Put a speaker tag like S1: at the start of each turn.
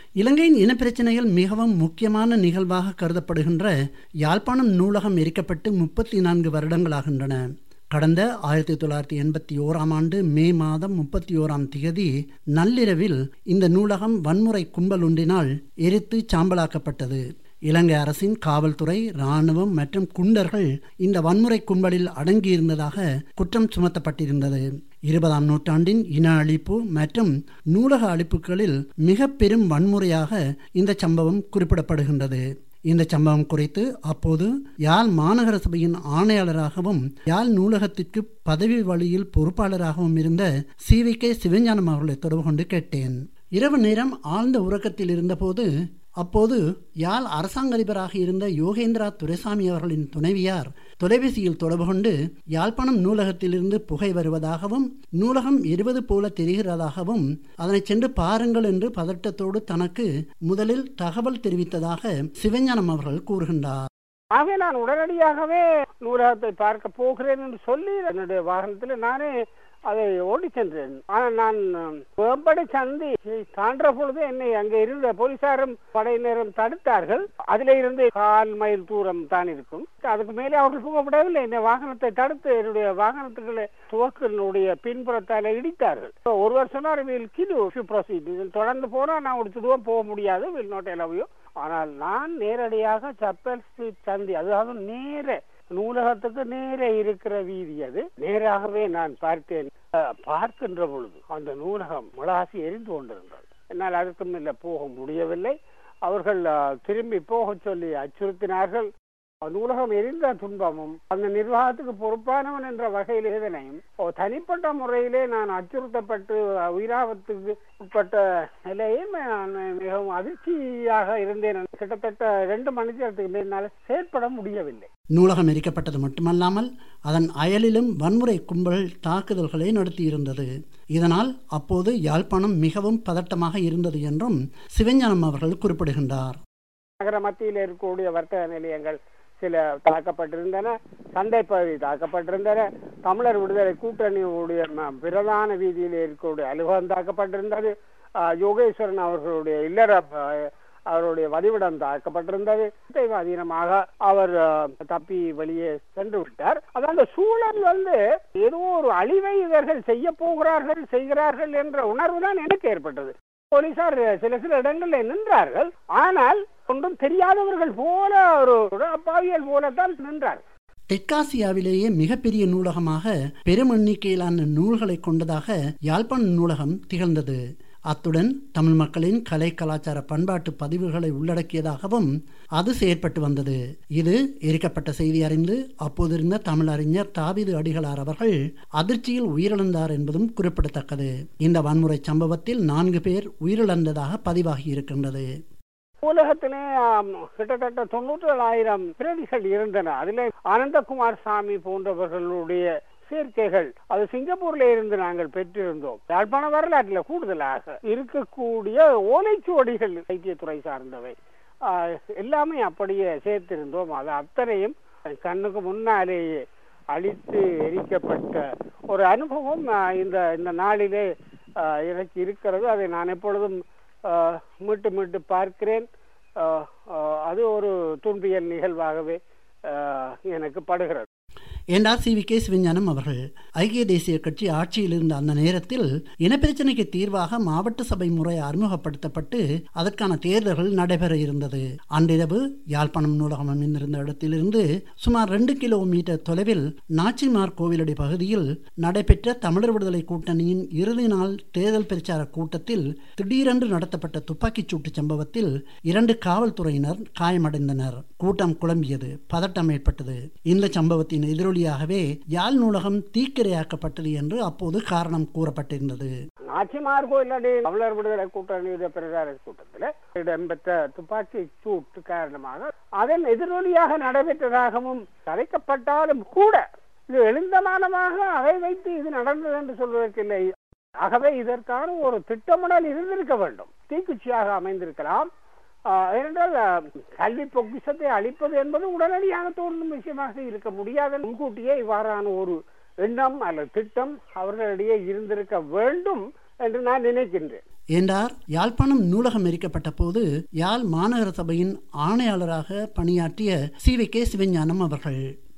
S1: இலங்கையின் இனப்பிரச்சனைகள் மிகவும் முக்கியமான நிகழ்வாக கருதப்படுகின்ற யாழ்ப்பாணம் நூலகம் எரிக்கப்பட்டு முப்பத்தி நான்கு வருடங்களாகின்றன கடந்த ஆயிரத்தி தொள்ளாயிரத்தி எண்பத்தி ஓராம் ஆண்டு மே மாதம் முப்பத்தி ஓராம் திகதி நள்ளிரவில் இந்த நூலகம் வன்முறை கும்பல் ஒன்றினால் எரித்து சாம்பலாக்கப்பட்டது இலங்கை அரசின் காவல்துறை இராணுவம் மற்றும் குண்டர்கள் இந்த வன்முறை கும்பலில் அடங்கியிருந்ததாக குற்றம் சுமத்தப்பட்டிருந்தது இருபதாம் நூற்றாண்டின் இன அழிப்பு மற்றும் நூலக அழிப்புகளில் மிக பெரும் வன்முறையாக இந்த சம்பவம் குறிப்பிடப்படுகின்றது இந்த சம்பவம் குறித்து அப்போது யாழ் மாநகர சபையின் ஆணையாளராகவும் யாழ் நூலகத்திற்கு பதவி வழியில் பொறுப்பாளராகவும் இருந்த சி வி கே சிவஞானம் அவர்களை தொடர்பு கொண்டு கேட்டேன் இரவு நேரம் ஆழ்ந்த உறக்கத்தில் இருந்தபோது அப்போது யாழ் அரசாங்க அதிபராக இருந்த யோகேந்திரா துரைசாமி அவர்களின் துணைவியார் தொலைபேசியில் தொடர்பு கொண்டு யாழ்ப்பாணம் நூலகத்திலிருந்து புகை வருவதாகவும் நூலகம் எரிவது போல தெரிகிறதாகவும் அதனை சென்று பாருங்கள் என்று பதட்டத்தோடு தனக்கு முதலில் தகவல் தெரிவித்ததாக சிவஞானம் அவர்கள் கூறுகின்றார்
S2: ஆகவே நான் உடனடியாகவே நூலகத்தை பார்க்க போகிறேன் என்று சொல்லி என்னுடைய வாகனத்தில் நானே அதை ஓடி சென்றேன் ஆனால் நான் வேம்படை சந்தி தாண்ட பொழுது என்னை அங்கே இருந்த போலீசாரும் படையினரும் தடுத்தார்கள் அதிலே இருந்து கால் மைல் தூரம் தான் இருக்கும் அதுக்கு மேலே அவர்கள் போக விடவில்லை இந்த வாகனத்தை தடுத்து என்னுடைய வாகனத்துக்களை துவக்கினுடைய பின்புறத்தால இடித்தார்கள் ஒரு வருஷம் வில் கிலோ ப்ரொசீட் இதில் தொடர்ந்து போனா நான் ஒரு துருவம் போக முடியாது வில் நாட் எலவையோ ஆனால் நான் நேரடியாக சப்பல் ஸ்ட்ரீட் சந்தி அதாவது நேர நூலகத்துக்கு நேரே இருக்கிற வீதி அது நேராகவே நான் பார்த்தேன் பார்க்கின்ற பொழுது அந்த நூலகம் முளாசி எரிந்து கொண்டிருந்தது என்னால் அதுக்கு மேல போக முடியவில்லை அவர்கள் திரும்பி போக சொல்லி அச்சுறுத்தினார்கள் நூலகம் எரிந்த துன்பமும் அந்த நிர்வாகத்துக்கு பொறுப்பானவன் என்ற வகையில் இதனையும் தனிப்பட்ட முறையிலே நான் அச்சுறுத்தப்பட்டு உயிராபத்துக்கு உட்பட்ட நிலையில் நான் மிகவும் அதிர்ச்சியாக இருந்தேன் கிட்டத்தட்ட ரெண்டு மணி நேரத்துக்கு மேல் செயற்பட முடியவில்லை
S1: நூலகம் எரிக்கப்பட்டது மட்டுமல்லாமல் அதன் அயலிலும் வன்முறை கும்பல் தாக்குதல்களை நடத்தியிருந்தது இதனால் அப்போது யாழ்ப்பாணம் மிகவும் பதட்டமாக இருந்தது என்றும் சிவஞானம் அவர்கள் குறிப்பிடுகின்றார்
S2: நகர மத்தியில் இருக்கக்கூடிய வர்த்தக நிலையங்கள் சில தாக்கப்பட்டிருந்தன சந்தை பகுதி தாக்கப்பட்டிருந்தன தமிழர் விடுதலை கூட்டணியுடைய பிரதான வீதியில் இருக்கக்கூடிய அலுவலகம் தாக்கப்பட்டிருந்தது யோகேஸ்வரன் அவர்களுடைய இல்லற அவருடைய வதிவிடம் தாக்கப்பட்டிருந்தது அதீனமாக அவர் தப்பி வெளியே சென்று விட்டார் அதாவது சூழல் வந்து ஏதோ ஒரு அழிவை இவர்கள் செய்ய போகிறார்கள் செய்கிறார்கள் என்ற உணர்வு தான் எனக்கு ஏற்பட்டது போலீசார் சில சில இடங்களில் நின்றார்கள் ஆனால் ஒன்றும் தெரியாதவர்கள் போல ஒரு அப்பாவியல் போலத்தான் நின்றார்கள்
S1: தெற்காசியாவிலேயே மிகப்பெரிய நூலகமாக பெரும் எண்ணிக்கையிலான நூல்களை கொண்டதாக யாழ்ப்பாண நூலகம் திகழ்ந்தது அத்துடன் தமிழ் மக்களின் கலை கலாச்சார பண்பாட்டு பதிவுகளை உள்ளடக்கியதாகவும் அது செயற்பட்டு வந்தது இது எரிக்கப்பட்ட செய்தி அறிந்து அப்போதிருந்த தமிழறிஞர் தாவிது அடிகளார் அவர்கள் அதிர்ச்சியில் உயிரிழந்தார் என்பதும் குறிப்பிடத்தக்கது இந்த வன்முறை சம்பவத்தில் நான்கு பேர் உயிரிழந்ததாக பதிவாகி இருக்கின்றது
S2: உலகத்திலே கிட்டத்தட்ட தொண்ணூற்றி ஏழாயிரம் பிரதிகள் இருந்தன அதிலே ஆனந்தகுமார் சாமி போன்றவர்களுடைய சேர்க்கைகள் அது சிங்கப்பூர்ல இருந்து நாங்கள் பெற்றிருந்தோம் யாழ்ப்பாண வரலாற்றில் கூடுதலாக இருக்கக்கூடிய ஓலைச்சுவடிகள் வைத்தியத்துறை சார்ந்தவை எல்லாமே அப்படியே சேர்த்திருந்தோம் அது அத்தனையும் கண்ணுக்கு முன்னாலேயே அழித்து எரிக்கப்பட்ட ஒரு அனுபவம் இந்த இந்த நாளிலே எனக்கு இருக்கிறது அதை நான் எப்பொழுதும் மீட்டு மீட்டு பார்க்கிறேன் அது ஒரு துன்பியல் நிகழ்வாகவே எனக்கு படுகிறது
S1: என்றார் சி வி கே சிவஞானம் அவர்கள் ஐக்கிய தேசிய கட்சி ஆட்சியில் இருந்த அந்த நேரத்தில் இனப்பிரச்சனைக்கு தீர்வாக மாவட்ட சபை முறை அறிமுகப்படுத்தப்பட்டு அதற்கான தேர்தல்கள் நடைபெற இருந்தது அன்றிரவு யாழ்ப்பாணம் நூலகம் அமைந்திருந்த இடத்திலிருந்து சுமார் ரெண்டு கிலோமீட்டர் தொலைவில் நாச்சிமார் கோவிலடி பகுதியில் நடைபெற்ற தமிழர் விடுதலை கூட்டணியின் இறுதி நாள் தேர்தல் பிரச்சார கூட்டத்தில் திடீரென்று நடத்தப்பட்ட துப்பாக்கிச் சூட்டு சம்பவத்தில் இரண்டு காவல்துறையினர் காயமடைந்தனர் கூட்டம் குழம்பியது பதட்டம் ஏற்பட்டது இந்த சம்பவத்தின் எதிரொலி வழியாகவே யாழ் நூலகம் தீக்கிரையாக்கப்பட்டது என்று அப்போது காரணம் கூறப்பட்டிருந்தது
S2: நாச்சிமார் கோயிலடி தமிழர் விடுதலை கூட்டணி பிரச்சார கூட்டத்தில் இடம்பெற்ற துப்பாக்கி சூட்டு காரணமாக அதன் எதிரொலியாக நடைபெற்றதாகவும் கதைக்கப்பட்டாலும் கூட இது எழுந்தமானமாக அதை வைத்து இது நடந்தது என்று சொல்வதற்கில்லை ஆகவே இதற்கான ஒரு திட்டமிடல் இருந்திருக்க வேண்டும் தீக்குச்சியாக அமைந்திருக்கலாம் ஏனென்றால் கல்வி பொக்கிஷத்தை அளிப்பது என்பது உடனடியாக தோன்றும் விஷயமாக இருக்க முடியாத முன்கூட்டியே இவ்வாறான ஒரு எண்ணம் அல்லது திட்டம் அவர்களிடையே இருந்திருக்க வேண்டும் என்று நான் நினைக்கின்றேன்
S1: என்றார் யாழ்ப்பாணம் நூலகம் எரிக்கப்பட்ட போது யாழ் மாநகர சபையின் ஆணையாளராக பணியாற்றிய சி வி கே சிவஞானம் அவர்கள்